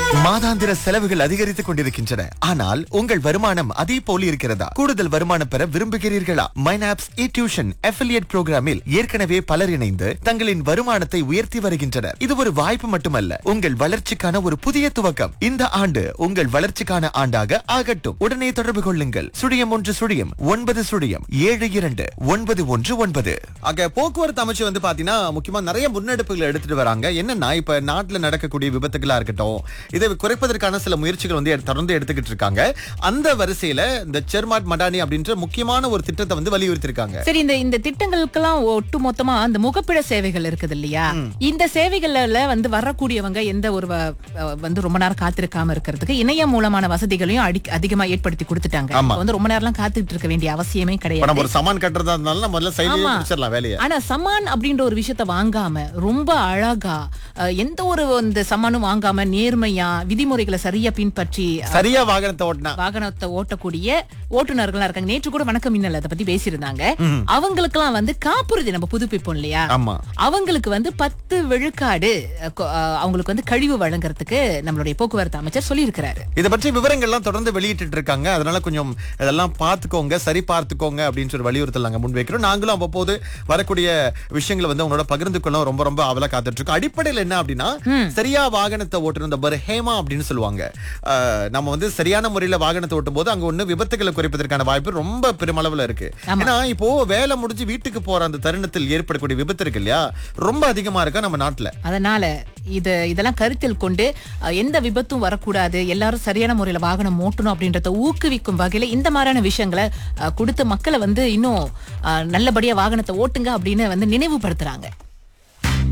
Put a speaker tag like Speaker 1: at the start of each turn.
Speaker 1: மாதாந்திர செலவுகள் அதிகரித்துக் கொண்டிருக்கின்றன ஆனால் உங்கள் வருமானம் அதே போல் இருக்கிறதா கூடுதல் வருமானம் பெற விரும்புகிறீர்களா மைனாப்ஸ் இ டியூஷன் அஃபிலியேட் புரோகிராமில் ஏற்கனவே பலர் இணைந்து தங்களின் வருமானத்தை உயர்த்தி வருகின்றனர் இது ஒரு வாய்ப்பு மட்டுமல்ல உங்கள் வளர்ச்சிக்கான ஒரு புதிய துவக்கம் இந்த ஆண்டு உங்கள் வளர்ச்சிக்கான ஆண்டாக ஆகட்டும் உடனே தொடர்பு கொள்ளுங்கள் சுழியம் ஒன்று சுழியம் ஒன்பது சுழியம் ஏழு இரண்டு ஒன்பது ஒன்று ஒன்பது
Speaker 2: ஆக போக்குவரத்து அமைச்சு வந்து பாத்தீங்கன்னா முக்கியமா நிறைய முன்னெடுப்புகளை எடுத்துட்டு வராங்க என்னன்னா இப்ப நாட்டுல நடக்கக்கூடிய விபத்துகளா இருக்கட்டும் இதை குறைப்பதற்கான சில முயற்சிகள் வந்து எடு- தொடர்ந்து எடுத்துக்கிட்டு இருக்காங்க அந்த வரிசையில இந்த செர்மாட் மடானி அப்படின்ற முக்கியமான ஒரு திட்டத்தை வந்து வலியுறுத்தி இருக்காங்க
Speaker 3: சரி இந்த இந்த திட்டங்களுக்கெல்லாம் ஒட்டு மொத்தமா அந்த முகப்பிட சேவைகள் இருக்குது இல்லையா இந்த சேவைகள்ல வந்து வரக்கூடியவங்க எந்த ஒரு வ- அஹ் வந்து ரொம்ப நேரம் காத்திருக்காம இருக்கிறதுக்கு இணையம் மூலமான வசதிகளையும் அடி- அதிகமா ஏற்படுத்தி கொடுத்துட்டாங்க
Speaker 2: ஆமா.
Speaker 3: இப்ப வந்து ரொம்ப நேரம்லாம் காத்துட்டு இருக்க வேண்டிய அவசியமே
Speaker 2: இப்ப
Speaker 3: கிடையாது
Speaker 2: நம்ம ஒரு சமான் கட்டுறதா இருந்தாலும் நம்ம முதல்ல சைட்லயே
Speaker 3: ஆமா.
Speaker 2: முடிச்சிடலாம் வேலையை
Speaker 3: ஆனா சமான் அப்படின்ற ஒரு விஷயத்த வாங்காம ரொம்ப அழகா அஹ், எந்த ஒரு இந்த சமானும் வாங்காம நேர்மையா விதிமுறைகளை சரியா பின்பற்றி
Speaker 2: சரியா வாகனத்தை ஓட்டினா
Speaker 3: வாகனத்தை ஓட்டக்கூடிய ஓட்டுநர்களா இருக்காங்க நேற்று கூட வணக்கம் மின்னல் அதை பத்தி பேசியிருந்தாங்க அவங்களுக்கெல்லாம் வந்து காப்புறுதி நம்ம புதுப்பிப்போம் இல்லையா
Speaker 2: ஆமா
Speaker 3: அவங்களுக்கு வந்து பத்து விழுக்காடு அஹ், கொ- அஹ், அவங்களுக்கு வந்து கழிவு வழங்குறதுக்கு நம்மளுடைய போக்குவரத்து அமைச்சர் சொல்லியிருக்கிறாரு
Speaker 2: இதை பற்றி விவரங்கள்லாம் தொடர்ந்து வெளியிட்டு இருக்காங்க அதனால கொஞ்சம் இதெல்லாம் பார்த்துக்கோங்க சரி பார்த்துக்கோங்க அப்படின்னு சொல்லி வலியுறுத்தல் நாங்க முன்வைக்கிறோம் நாங்களும் அவ்வப்போது வரக்கூடிய விஷயங்களை வந்து உங்களோட பகிர்ந்து கொள்ள ரொம்ப ரொம்ப அவல காத்துட்டு இருக்கோம் அடிப்படையில் என்ன அப்படின்னா சரியா வாகனத்தை ஓட்டுறது இந்த பர்ஹேமா அப்படின்னு சொல்லுவாங்க அஹ், நம்ம வந்து சரியான முறையில வாகனத்தை ஓட்டும் போது அங்க ஒண்ணு விபத்துகளை குறைப்பதற்கான வாய்ப்பு ரொம்ப பெருமளவுல இருக்கு ஏன்னா இப்போ வேலை முடிஞ்சு வீட்டுக்கு போற அந்த தருணத்தில் ஏற்படக்கூடிய விபத்து இருக்கு இல்லையா ரொம்ப அதிகமா இருக்கா நம்ம நாட்டுல
Speaker 3: அதனால இது இதெல்லாம் கருத்தில் கொண்டு அஹ், எந்த விபத்தும் வரக்கூடாது எல்லாரும் சரியான முறையில வாகனம் ஓட்டணும் அப்படின்றத ஊக்குவிக்கும் வகையில இந்த மாதிரியான விஷயங்களை அஹ், கொடுத்து மக்களை வந்து இன்னும் அஹ், நல்லபடியா வாகனத்தை ஓட்டுங்க அப்படின்னு வந்து நினைவுபடுத்துறாங்க